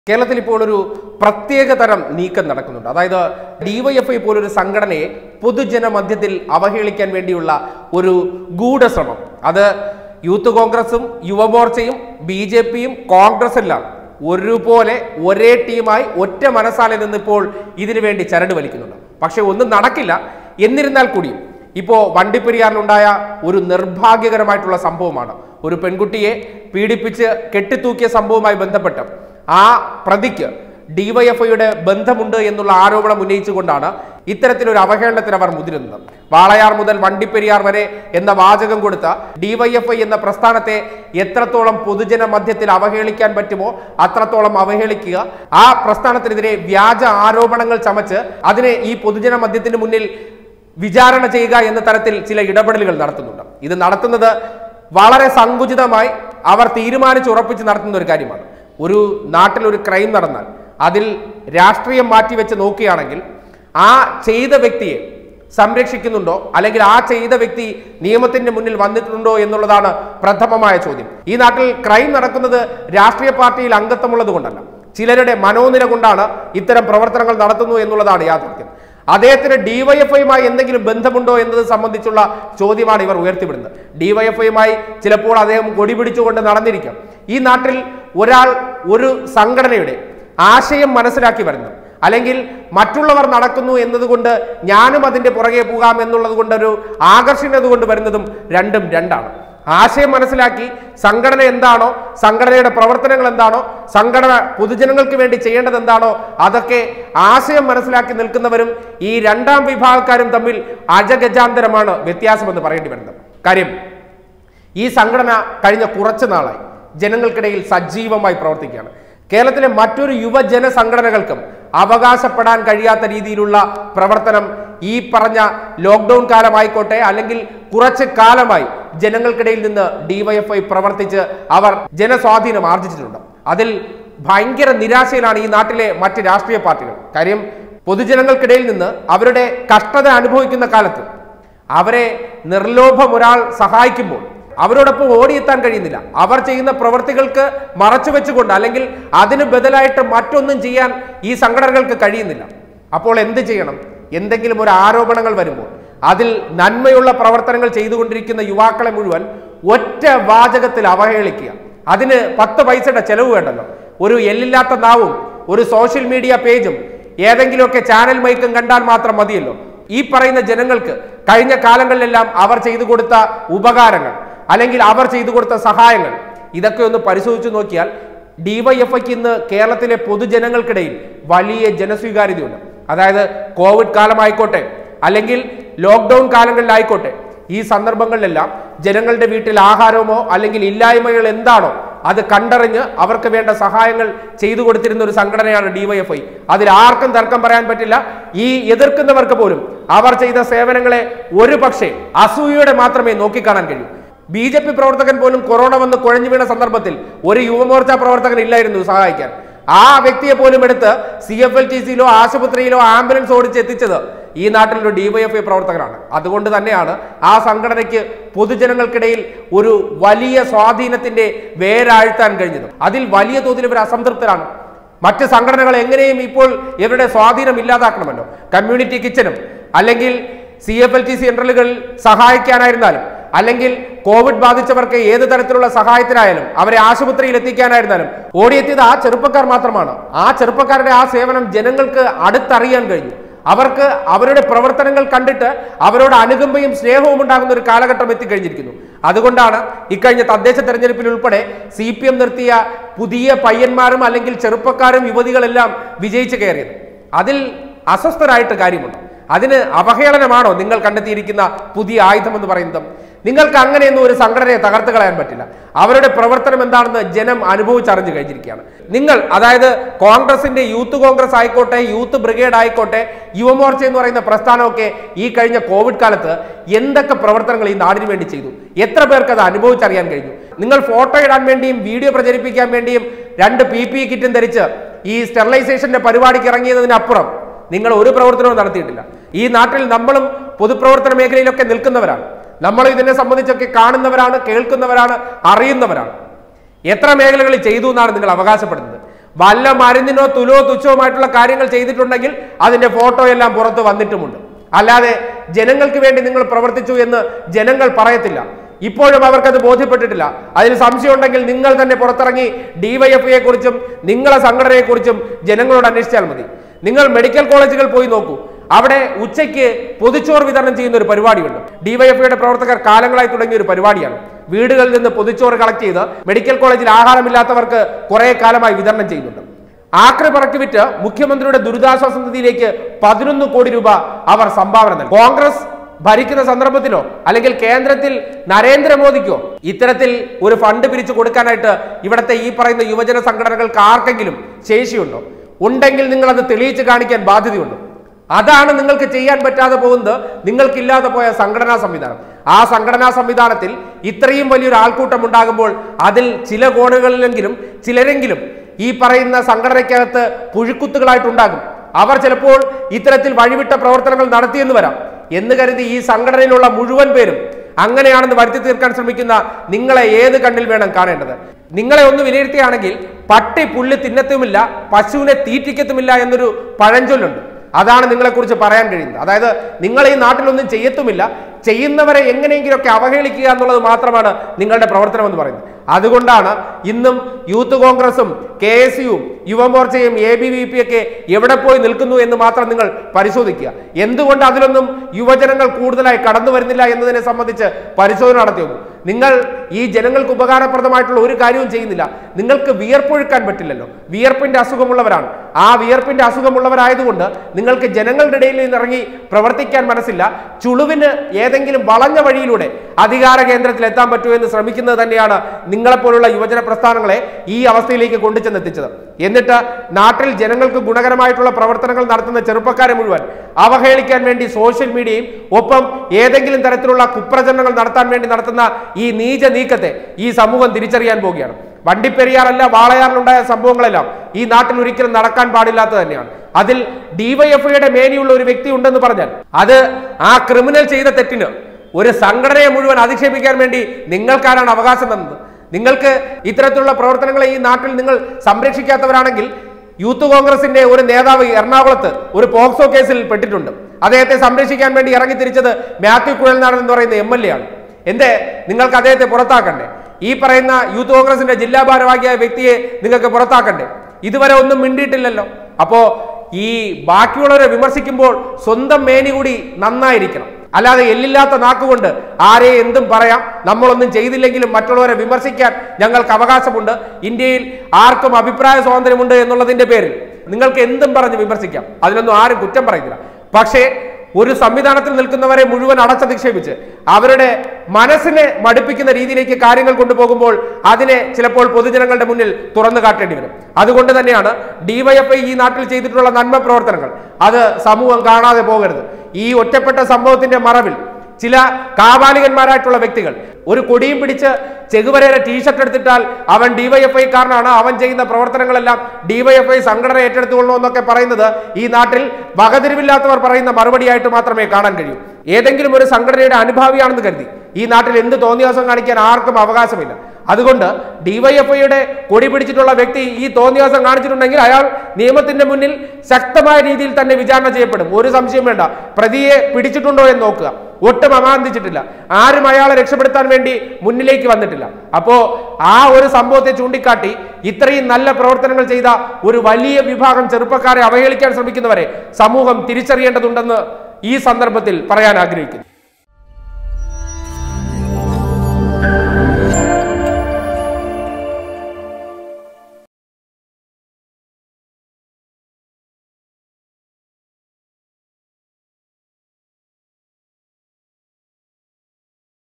കേരളത്തിൽ ഇപ്പോൾ ഒരു പ്രത്യേക തരം നീക്കം നടക്കുന്നുണ്ട് അതായത് ഡിവൈഎഫ്ഐ പോലൊരു സംഘടനയെ പൊതുജന മധ്യത്തിൽ അവഹേളിക്കാൻ വേണ്ടിയുള്ള ഒരു ഗൂഢശ്രമം അത് യൂത്ത് കോൺഗ്രസും യുവമോർച്ചയും ബി ജെ പിയും കോൺഗ്രസ് എല്ലാം ഒരുപോലെ ഒരേ ടീമായി ഒറ്റ മനസ്സാലെ നിന്ന് ഇപ്പോൾ ഇതിനു വേണ്ടി ചരട് വലിക്കുന്നുണ്ട് പക്ഷെ ഒന്നും നടക്കില്ല എന്നിരുന്നാൽ കൂടിയും ഇപ്പോ വണ്ടിപ്പെരിയാറിലുണ്ടായ ഒരു നിർഭാഗ്യകരമായിട്ടുള്ള സംഭവമാണ് ഒരു പെൺകുട്ടിയെ പീഡിപ്പിച്ച് കെട്ടിത്തൂക്കിയ സംഭവവുമായി ബന്ധപ്പെട്ട് ആ പ്രതിക്ക് ഡിവൈഎഫ്ഐയുടെ ബന്ധമുണ്ട് എന്നുള്ള ആരോപണം ഉന്നയിച്ചുകൊണ്ടാണ് ഇത്തരത്തിലൊരു അവഹേളനത്തിന് അവർ മുതിരുന്നത് വാളയാർ മുതൽ വണ്ടിപ്പെരിയാർ വരെ എന്ന വാചകം കൊടുത്ത ഡിവൈഎഫ്ഐ എന്ന പ്രസ്ഥാനത്തെ എത്രത്തോളം പൊതുജന മധ്യത്തിൽ അവഹേളിക്കാൻ പറ്റുമോ അത്രത്തോളം അവഹേളിക്കുക ആ പ്രസ്ഥാനത്തിനെതിരെ വ്യാജ ആരോപണങ്ങൾ ചമച്ച് അതിനെ ഈ പൊതുജന മധ്യത്തിന് മുന്നിൽ വിചാരണ ചെയ്യുക എന്ന തരത്തിൽ ചില ഇടപെടലുകൾ നടത്തുന്നുണ്ട് ഇത് നടത്തുന്നത് വളരെ സങ്കുചിതമായി അവർ തീരുമാനിച്ചുറപ്പിച്ച് നടത്തുന്ന ഒരു കാര്യമാണ് ഒരു നാട്ടിൽ ഒരു ക്രൈം നടന്നാൽ അതിൽ രാഷ്ട്രീയം മാറ്റിവെച്ച് നോക്കുകയാണെങ്കിൽ ആ ചെയ്ത വ്യക്തിയെ സംരക്ഷിക്കുന്നുണ്ടോ അല്ലെങ്കിൽ ആ ചെയ്ത വ്യക്തി നിയമത്തിന്റെ മുന്നിൽ വന്നിട്ടുണ്ടോ എന്നുള്ളതാണ് പ്രഥമമായ ചോദ്യം ഈ നാട്ടിൽ ക്രൈം നടക്കുന്നത് രാഷ്ട്രീയ പാർട്ടിയിൽ അംഗത്വമുള്ളത് കൊണ്ടല്ല ചിലരുടെ മനോനില കൊണ്ടാണ് ഇത്തരം പ്രവർത്തനങ്ങൾ നടത്തുന്നു എന്നുള്ളതാണ് യാഥാർത്ഥ്യം അദ്ദേഹത്തിന് ഡിവൈഎഫ്ഐയുമായി എന്തെങ്കിലും ബന്ധമുണ്ടോ എന്നത് സംബന്ധിച്ചുള്ള ചോദ്യമാണ് ഇവർ ഉയർത്തിവിടുന്നത് ഡിവൈഎഫ്ഐയുമായി ചിലപ്പോൾ അദ്ദേഹം കൊടി പിടിച്ചുകൊണ്ട് നടന്നിരിക്കാം ഈ നാട്ടിൽ ഒരാൾ ഒരു സംഘടനയുടെ ആശയം മനസ്സിലാക്കി വരുന്നു അല്ലെങ്കിൽ മറ്റുള്ളവർ നടക്കുന്നു എന്നതുകൊണ്ട് ഞാനും അതിന്റെ പുറകെ പോകാം എന്നുള്ളത് കൊണ്ട് ഒരു ആകർഷണത കൊണ്ട് വരുന്നതും രണ്ടും രണ്ടാണ് ആശയം മനസ്സിലാക്കി സംഘടന എന്താണോ സംഘടനയുടെ പ്രവർത്തനങ്ങൾ എന്താണോ സംഘടന പൊതുജനങ്ങൾക്ക് വേണ്ടി ചെയ്യേണ്ടത് എന്താണോ അതൊക്കെ ആശയം മനസ്സിലാക്കി നിൽക്കുന്നവരും ഈ രണ്ടാം വിഭാഗക്കാരും തമ്മിൽ അജഗജാന്തരമാണ് വ്യത്യാസമെന്ന് പറയേണ്ടി വരുന്നത് കാര്യം ഈ സംഘടന കഴിഞ്ഞ കുറച്ച് നാളായി ജനങ്ങൾക്കിടയിൽ സജീവമായി പ്രവർത്തിക്കുകയാണ് കേരളത്തിലെ മറ്റൊരു യുവജന സംഘടനകൾക്കും അവകാശപ്പെടാൻ കഴിയാത്ത രീതിയിലുള്ള പ്രവർത്തനം ഈ പറഞ്ഞ ലോക്ക്ഡൌൺ കാലമായിക്കോട്ടെ അല്ലെങ്കിൽ കുറച്ച് കാലമായി ജനങ്ങൾക്കിടയിൽ നിന്ന് ഡിവൈഎഫ്ഐ പ്രവർത്തിച്ച് അവർ ജനസ്വാധീനം ആർജിച്ചിട്ടുണ്ട് അതിൽ ഭയങ്കര നിരാശയിലാണ് ഈ നാട്ടിലെ മറ്റ് രാഷ്ട്രീയ പാർട്ടികൾ കാര്യം പൊതുജനങ്ങൾക്കിടയിൽ നിന്ന് അവരുടെ കഷ്ടത അനുഭവിക്കുന്ന കാലത്ത് അവരെ നിർലോഭം ഒരാൾ സഹായിക്കുമ്പോൾ അവരോടൊപ്പം ഓടിയെത്താൻ കഴിയുന്നില്ല അവർ ചെയ്യുന്ന പ്രവർത്തികൾക്ക് മറച്ചു വെച്ചുകൊണ്ട് അല്ലെങ്കിൽ അതിന് ബദലായിട്ട് മറ്റൊന്നും ചെയ്യാൻ ഈ സംഘടനകൾക്ക് കഴിയുന്നില്ല അപ്പോൾ എന്ത് ചെയ്യണം എന്തെങ്കിലും ഒരു ആരോപണങ്ങൾ വരുമ്പോൾ അതിൽ നന്മയുള്ള പ്രവർത്തനങ്ങൾ ചെയ്തുകൊണ്ടിരിക്കുന്ന യുവാക്കളെ മുഴുവൻ ഒറ്റ വാചകത്തിൽ അവഹേളിക്കുക അതിന് പത്ത് പൈസയുടെ ചെലവ് വേണ്ടല്ലോ ഒരു എല്ലില്ലാത്ത നാവും ഒരു സോഷ്യൽ മീഡിയ പേജും ഏതെങ്കിലുമൊക്കെ ചാനൽ മൈക്കും കണ്ടാൽ മാത്രം മതിയല്ലോ ഈ പറയുന്ന ജനങ്ങൾക്ക് കഴിഞ്ഞ കാലങ്ങളിലെല്ലാം അവർ ചെയ്തു കൊടുത്ത ഉപകാരങ്ങൾ അല്ലെങ്കിൽ അവർ ചെയ്തു കൊടുത്ത സഹായങ്ങൾ ഇതൊക്കെ ഒന്ന് പരിശോധിച്ചു നോക്കിയാൽ ഡിവൈഎഫ്ഐക്ക് ഇന്ന് കേരളത്തിലെ പൊതുജനങ്ങൾക്കിടയിൽ വലിയ ജനസ്വീകാര്യതയുണ്ട് അതായത് കോവിഡ് കാലമായിക്കോട്ടെ അല്ലെങ്കിൽ ലോക്ക്ഡൌൺ കാലങ്ങളിലായിക്കോട്ടെ ഈ സന്ദർഭങ്ങളിലെല്ലാം ജനങ്ങളുടെ വീട്ടിൽ ആഹാരമോ അല്ലെങ്കിൽ ഇല്ലായ്മകൾ എന്താണോ അത് കണ്ടറിഞ്ഞ് അവർക്ക് വേണ്ട സഹായങ്ങൾ ചെയ്തു കൊടുത്തിരുന്ന ഒരു സംഘടനയാണ് ഡിവൈഎഫ്ഐ അതിൽ ആർക്കും തർക്കം പറയാൻ പറ്റില്ല ഈ എതിർക്കുന്നവർക്ക് പോലും അവർ ചെയ്ത സേവനങ്ങളെ ഒരു പക്ഷേ അസൂയയോടെ മാത്രമേ നോക്കിക്കാണാൻ കഴിയൂ ബി ജെ പി പ്രവർത്തകൻ പോലും കൊറോണ വന്ന് കുഴഞ്ഞു വീണ സന്ദർഭത്തിൽ ഒരു യുവമോർച്ച പ്രവർത്തകൻ ഇല്ലായിരുന്നു സഹായിക്കാൻ ആ വ്യക്തിയെ പോലും എടുത്ത് സി എഫ് എൽ ടി സിയിലോ ആശുപത്രിയിലോ ആംബുലൻസ് ഓടിച്ച് എത്തിച്ചത് ഈ നാട്ടിലൊരു ഡിവൈഎഫ്ഐ പ്രവർത്തകനാണ് അതുകൊണ്ട് തന്നെയാണ് ആ സംഘടനയ്ക്ക് പൊതുജനങ്ങൾക്കിടയിൽ ഒരു വലിയ സ്വാധീനത്തിന്റെ വേരാഴ്ത്താൻ കഴിഞ്ഞത് അതിൽ വലിയ തോതിൽ ഇവർ അസംതൃപ്തരാണ് മറ്റ് സംഘടനകൾ എങ്ങനെയും ഇപ്പോൾ ഇവരുടെ സ്വാധീനം ഇല്ലാതാക്കണമല്ലോ കമ്മ്യൂണിറ്റി കിച്ചനും അല്ലെങ്കിൽ സി എഫ് എൽ ടി സെന്ററുകളിൽ സഹായിക്കാനായിരുന്നാലും അല്ലെങ്കിൽ കോവിഡ് ബാധിച്ചവർക്ക് ഏത് തരത്തിലുള്ള സഹായത്തിനായാലും അവരെ ആശുപത്രിയിൽ എത്തിക്കാനായിരുന്നാലും ഓടിയെത്തിയത് ആ ചെറുപ്പക്കാർ മാത്രമാണ് ആ ചെറുപ്പക്കാരുടെ ആ സേവനം ജനങ്ങൾക്ക് അടുത്തറിയാൻ കഴിഞ്ഞു അവർക്ക് അവരുടെ പ്രവർത്തനങ്ങൾ കണ്ടിട്ട് അവരോട് അനുകമ്പയും സ്നേഹവും ഉണ്ടാകുന്ന ഒരു കാലഘട്ടം എത്തിക്കഴിഞ്ഞിരിക്കുന്നു അതുകൊണ്ടാണ് ഇക്കഴിഞ്ഞ തദ്ദേശ തെരഞ്ഞെടുപ്പിൽ ഉൾപ്പെടെ സി പി എം നിർത്തിയ പുതിയ പയ്യന്മാരും അല്ലെങ്കിൽ ചെറുപ്പക്കാരും യുവതികളെല്ലാം വിജയിച്ചു കയറിയത് അതിൽ അസ്വസ്ഥരായിട്ട് കാര്യമുണ്ട് അതിന് അവഹേളനമാണോ നിങ്ങൾ കണ്ടെത്തിയിരിക്കുന്ന പുതിയ ആയുധം എന്ന് പറയുന്നത് നിങ്ങൾക്ക് അങ്ങനെയൊന്നും ഒരു സംഘടനയെ തകർത്ത് കളയാൻ പറ്റില്ല അവരുടെ പ്രവർത്തനം എന്താണെന്ന് ജനം അനുഭവിച്ചറിഞ്ഞു കഴിഞ്ഞിരിക്കുകയാണ് നിങ്ങൾ അതായത് കോൺഗ്രസിന്റെ യൂത്ത് കോൺഗ്രസ് ആയിക്കോട്ടെ യൂത്ത് ബ്രിഗേഡ് ആയിക്കോട്ടെ യുവമോർച്ച എന്ന് പറയുന്ന പ്രസ്ഥാനമൊക്കെ ഈ കഴിഞ്ഞ കോവിഡ് കാലത്ത് എന്തൊക്കെ പ്രവർത്തനങ്ങൾ ഈ നാടിന് വേണ്ടി ചെയ്തു എത്ര പേർക്ക് അത് അനുഭവിച്ചറിയാൻ കഴിഞ്ഞു നിങ്ങൾ ഫോട്ടോ ഇടാൻ വേണ്ടിയും വീഡിയോ പ്രചരിപ്പിക്കാൻ വേണ്ടിയും രണ്ട് പി പി കിറ്റും ധരിച്ച് ഈ സ്റ്റെറിലൈസേഷന്റെ പരിപാടിക്ക് ഇറങ്ങിയതിനപ്പുറം നിങ്ങൾ ഒരു പ്രവർത്തനവും നടത്തിയിട്ടില്ല ഈ നാട്ടിൽ നമ്മളും പൊതുപ്രവർത്തന മേഖലയിലൊക്കെ നിൽക്കുന്നവരാണ് നമ്മൾ ഇതിനെ സംബന്ധിച്ചൊക്കെ കാണുന്നവരാണ് കേൾക്കുന്നവരാണ് അറിയുന്നവരാണ് എത്ര മേഖലകളിൽ ചെയ്തു എന്നാണ് നിങ്ങൾ അവകാശപ്പെടുന്നത് വല്ല മരുന്നിനോ തുലോ തുച്ഛവുമായിട്ടുള്ള കാര്യങ്ങൾ ചെയ്തിട്ടുണ്ടെങ്കിൽ അതിന്റെ ഫോട്ടോ എല്ലാം പുറത്ത് വന്നിട്ടുമുണ്ട് അല്ലാതെ ജനങ്ങൾക്ക് വേണ്ടി നിങ്ങൾ പ്രവർത്തിച്ചു എന്ന് ജനങ്ങൾ പറയത്തില്ല ഇപ്പോഴും അവർക്കത് ബോധ്യപ്പെട്ടിട്ടില്ല അതിൽ സംശയമുണ്ടെങ്കിൽ നിങ്ങൾ തന്നെ പുറത്തിറങ്ങി ഡിവൈഎഫ്ഐയെ കുറിച്ചും നിങ്ങളെ സംഘടനയെ കുറിച്ചും ജനങ്ങളോട് അന്വേഷിച്ചാൽ മതി നിങ്ങൾ മെഡിക്കൽ കോളേജുകൾ പോയി നോക്കൂ അവിടെ ഉച്ചയ്ക്ക് പൊതിച്ചോറ് വിതരണം ചെയ്യുന്ന ഒരു പരിപാടിയുണ്ട് ഡിവൈഎഫ്ഐയുടെ പ്രവർത്തകർ കാലങ്ങളായി തുടങ്ങിയ ഒരു പരിപാടിയാണ് വീടുകളിൽ നിന്ന് പൊതിച്ചോറ് കളക്ട് ചെയ്ത് മെഡിക്കൽ കോളേജിൽ ആഹാരമില്ലാത്തവർക്ക് കുറെ കാലമായി വിതരണം ചെയ്യുന്നുണ്ട് ആക്രി പറക്കി വിറ്റ് മുഖ്യമന്ത്രിയുടെ ദുരിതാശ്വാസ നിധിയിലേക്ക് പതിനൊന്ന് കോടി രൂപ അവർ സംഭാവന നൽകി കോൺഗ്രസ് ഭരിക്കുന്ന സന്ദർഭത്തിലോ അല്ലെങ്കിൽ കേന്ദ്രത്തിൽ നരേന്ദ്രമോദിക്കോ ഇത്തരത്തിൽ ഒരു ഫണ്ട് പിരിച്ചു കൊടുക്കാനായിട്ട് ഇവിടുത്തെ ഈ പറയുന്ന യുവജന സംഘടനകൾക്ക് ആർക്കെങ്കിലും ശേഷിയുണ്ടോ ഉണ്ടെങ്കിൽ നിങ്ങൾ അത് തെളിയിച്ച് കാണിക്കാൻ ബാധ്യതയുണ്ട് അതാണ് നിങ്ങൾക്ക് ചെയ്യാൻ പറ്റാതെ പോകുന്നത് നിങ്ങൾക്കില്ലാതെ പോയ സംഘടനാ സംവിധാനം ആ സംഘടനാ സംവിധാനത്തിൽ ഇത്രയും വലിയൊരു ആൾക്കൂട്ടം ഉണ്ടാകുമ്പോൾ അതിൽ ചില കോണുകളിലെങ്കിലും ചിലരെങ്കിലും ഈ പറയുന്ന സംഘടനയ്ക്കകത്ത് പുഴുക്കുത്തുകളായിട്ടുണ്ടാകും അവർ ചിലപ്പോൾ ഇത്തരത്തിൽ വഴിവിട്ട പ്രവർത്തനങ്ങൾ നടത്തിയെന്ന് വരാം എന്ന് കരുതി ഈ സംഘടനയിലുള്ള മുഴുവൻ പേരും അങ്ങനെയാണെന്ന് വരുത്തി തീർക്കാൻ ശ്രമിക്കുന്ന നിങ്ങളെ ഏത് കണ്ണിൽ വേണം കാണേണ്ടത് നിങ്ങളെ ഒന്ന് വിലയിരുത്തുകയാണെങ്കിൽ പട്ടി പുല്ല് തിന്നത്തുമില്ല പശുവിനെ തീറ്റിക്കത്തുമില്ല എന്നൊരു പഴഞ്ചൊല്ലുണ്ട് അതാണ് നിങ്ങളെക്കുറിച്ച് പറയാൻ കഴിയുന്നത് അതായത് നിങ്ങൾ ഈ നാട്ടിലൊന്നും ചെയ്യത്തുമില്ല ചെയ്യുന്നവരെ എങ്ങനെയെങ്കിലുമൊക്കെ അവഹേളിക്കുക എന്നുള്ളത് മാത്രമാണ് നിങ്ങളുടെ പ്രവർത്തനം എന്ന് പറയുന്നത് അതുകൊണ്ടാണ് ഇന്നും യൂത്ത് കോൺഗ്രസും കെ എസ് യുവും യുവമോർച്ചയും എ ബി വി പി ഒക്കെ എവിടെ പോയി നിൽക്കുന്നു എന്ന് മാത്രം നിങ്ങൾ പരിശോധിക്കുക എന്തുകൊണ്ട് അതിലൊന്നും യുവജനങ്ങൾ കൂടുതലായി കടന്നു വരുന്നില്ല എന്നതിനെ സംബന്ധിച്ച് പരിശോധന നടത്തി നോക്കൂ നിങ്ങൾ ഈ ജനങ്ങൾക്ക് ഉപകാരപ്രദമായിട്ടുള്ള ഒരു കാര്യവും ചെയ്യുന്നില്ല നിങ്ങൾക്ക് വിയർപ്പൊഴുക്കാൻ പറ്റില്ലല്ലോ വിയർപ്പിന്റെ അസുഖമുള്ളവരാണ് ആ വിയർപ്പിന്റെ അസുഖമുള്ളവരായതുകൊണ്ട് നിങ്ങൾക്ക് ജനങ്ങളുടെ ഇടയിൽ നിന്ന് ഇറങ്ങി പ്രവർത്തിക്കാൻ മനസ്സില്ല ചുളുവിന് ഏതെങ്കിലും വളഞ്ഞ വഴിയിലൂടെ അധികാര കേന്ദ്രത്തിൽ എത്താൻ പറ്റുമോ എന്ന് ശ്രമിക്കുന്നത് തന്നെയാണ് നിങ്ങളെപ്പോലുള്ള യുവജന പ്രസ്ഥാനങ്ങളെ ഈ അവസ്ഥയിലേക്ക് കൊണ്ടുചെന്നെത്തിച്ചത് എന്നിട്ട് നാട്ടിൽ ജനങ്ങൾക്ക് ഗുണകരമായിട്ടുള്ള പ്രവർത്തനങ്ങൾ നടത്തുന്ന ചെറുപ്പക്കാരെ മുഴുവൻ അവഹേളിക്കാൻ വേണ്ടി സോഷ്യൽ മീഡിയയും ഒപ്പം ഏതെങ്കിലും തരത്തിലുള്ള കുപ്രചരണങ്ങൾ നടത്താൻ വേണ്ടി നടത്തുന്ന ഈ നീച നീക്കത്തെ ഈ സമൂഹം തിരിച്ചറിയാൻ പോവുകയാണ് വണ്ടിപ്പെരിയാറല്ല വാളയാറിലുണ്ടായ സംഭവങ്ങളെല്ലാം ഈ നാട്ടിൽ ഒരിക്കലും നടക്കാൻ പാടില്ലാത്ത തന്നെയാണ് അതിൽ ഡിവൈഎഫ്ഐയുടെ മേനിയുള്ള ഒരു വ്യക്തി ഉണ്ടെന്ന് പറഞ്ഞാൽ അത് ആ ക്രിമിനൽ ചെയ്ത തെറ്റിന് ഒരു സംഘടനയെ മുഴുവൻ അധിക്ഷേപിക്കാൻ വേണ്ടി നിങ്ങൾക്കാരാണ് അവകാശം തന്നത് നിങ്ങൾക്ക് ഇത്തരത്തിലുള്ള പ്രവർത്തനങ്ങളെ ഈ നാട്ടിൽ നിങ്ങൾ സംരക്ഷിക്കാത്തവരാണെങ്കിൽ യൂത്ത് കോൺഗ്രസിന്റെ ഒരു നേതാവ് എറണാകുളത്ത് ഒരു പോക്സോ കേസിൽ പെട്ടിട്ടുണ്ട് അദ്ദേഹത്തെ സംരക്ഷിക്കാൻ വേണ്ടി ഇറങ്ങി തിരിച്ചത് മാത്യു കുഴൽനാടൻ എന്ന് പറയുന്ന എം എൽ എ ആണ് എന്തേ നിങ്ങൾക്ക് അദ്ദേഹത്തെ പുറത്താക്കണ്ടേ ഈ പറയുന്ന യൂത്ത് കോൺഗ്രസിന്റെ ജില്ലാ ഭാരവാഹിയായ വ്യക്തിയെ നിങ്ങൾക്ക് പുറത്താക്കണ്ടേ ഇതുവരെ ഒന്നും മിണ്ടിയിട്ടില്ലല്ലോ അപ്പോ ഈ ബാക്കിയുള്ളവരെ വിമർശിക്കുമ്പോൾ സ്വന്തം മേനി കൂടി നന്നായിരിക്കണം അല്ലാതെ എല്ലില്ലാത്ത നാക്കുകൊണ്ട് ആരെ എന്തും പറയാം നമ്മളൊന്നും ചെയ്തില്ലെങ്കിലും മറ്റുള്ളവരെ വിമർശിക്കാൻ ഞങ്ങൾക്ക് അവകാശമുണ്ട് ഇന്ത്യയിൽ ആർക്കും അഭിപ്രായ സ്വാതന്ത്ര്യമുണ്ട് എന്നുള്ളതിന്റെ പേരിൽ നിങ്ങൾക്ക് എന്തും പറഞ്ഞ് വിമർശിക്കാം അതിനൊന്നും ആരും കുറ്റം പറയുന്നില്ല പക്ഷേ ഒരു സംവിധാനത്തിൽ നിൽക്കുന്നവരെ മുഴുവൻ അടച്ചധിക്ഷേപിച്ച് അവരുടെ മനസ്സിനെ മടുപ്പിക്കുന്ന രീതിയിലേക്ക് കാര്യങ്ങൾ കൊണ്ടുപോകുമ്പോൾ അതിനെ ചിലപ്പോൾ പൊതുജനങ്ങളുടെ മുന്നിൽ തുറന്നു കാട്ടേണ്ടി വരും അതുകൊണ്ട് തന്നെയാണ് ഡിവൈഎഫ്ഐ ഈ നാട്ടിൽ ചെയ്തിട്ടുള്ള നന്മ പ്രവർത്തനങ്ങൾ അത് സമൂഹം കാണാതെ പോകരുത് ഈ ഒറ്റപ്പെട്ട സംഭവത്തിന്റെ മറവിൽ ചില കാപാലികന്മാരായിട്ടുള്ള വ്യക്തികൾ ഒരു കൊടിയും പിടിച്ച് ചെകുവരയുടെ ടീഷർട്ട് എടുത്തിട്ടാൽ അവൻ ഡിവൈഎഫ്ഐ കാരനാണ് അവൻ ചെയ്യുന്ന പ്രവർത്തനങ്ങളെല്ലാം ഡിവൈഎഫ്ഐ സംഘടന ഏറ്റെടുത്തുകൊള്ളൂ എന്നൊക്കെ പറയുന്നത് ഈ നാട്ടിൽ വകതിരിവില്ലാത്തവർ പറയുന്ന മറുപടിയായിട്ട് മാത്രമേ കാണാൻ കഴിയൂ ഏതെങ്കിലും ഒരു സംഘടനയുടെ അനുഭാവിയാണെന്ന് കരുതി ഈ നാട്ടിൽ എന്ത് തോന്നിയാസം കാണിക്കാൻ ആർക്കും അവകാശമില്ല അതുകൊണ്ട് ഡിവൈഎഫ്ഐയുടെ കൊടി പിടിച്ചിട്ടുള്ള വ്യക്തി ഈ തോന്നിയാസം കാണിച്ചിട്ടുണ്ടെങ്കിൽ അയാൾ നിയമത്തിന്റെ മുന്നിൽ ശക്തമായ രീതിയിൽ തന്നെ വിചാരണ ചെയ്യപ്പെടും ഒരു സംശയം വേണ്ട പ്രതിയെ പിടിച്ചിട്ടുണ്ടോ എന്ന് നോക്കുക ഒട്ടും അമാന്തിച്ചിട്ടില്ല ആരും അയാളെ രക്ഷപ്പെടുത്താൻ വേണ്ടി മുന്നിലേക്ക് വന്നിട്ടില്ല അപ്പോ ആ ഒരു സംഭവത്തെ ചൂണ്ടിക്കാട്ടി ഇത്രയും നല്ല പ്രവർത്തനങ്ങൾ ചെയ്ത ഒരു വലിയ വിഭാഗം ചെറുപ്പക്കാരെ അവഹേളിക്കാൻ ശ്രമിക്കുന്നവരെ സമൂഹം തിരിച്ചറിയേണ്ടതുണ്ടെന്ന് ഈ സന്ദർഭത്തിൽ പറയാൻ ആഗ്രഹിക്കുന്നു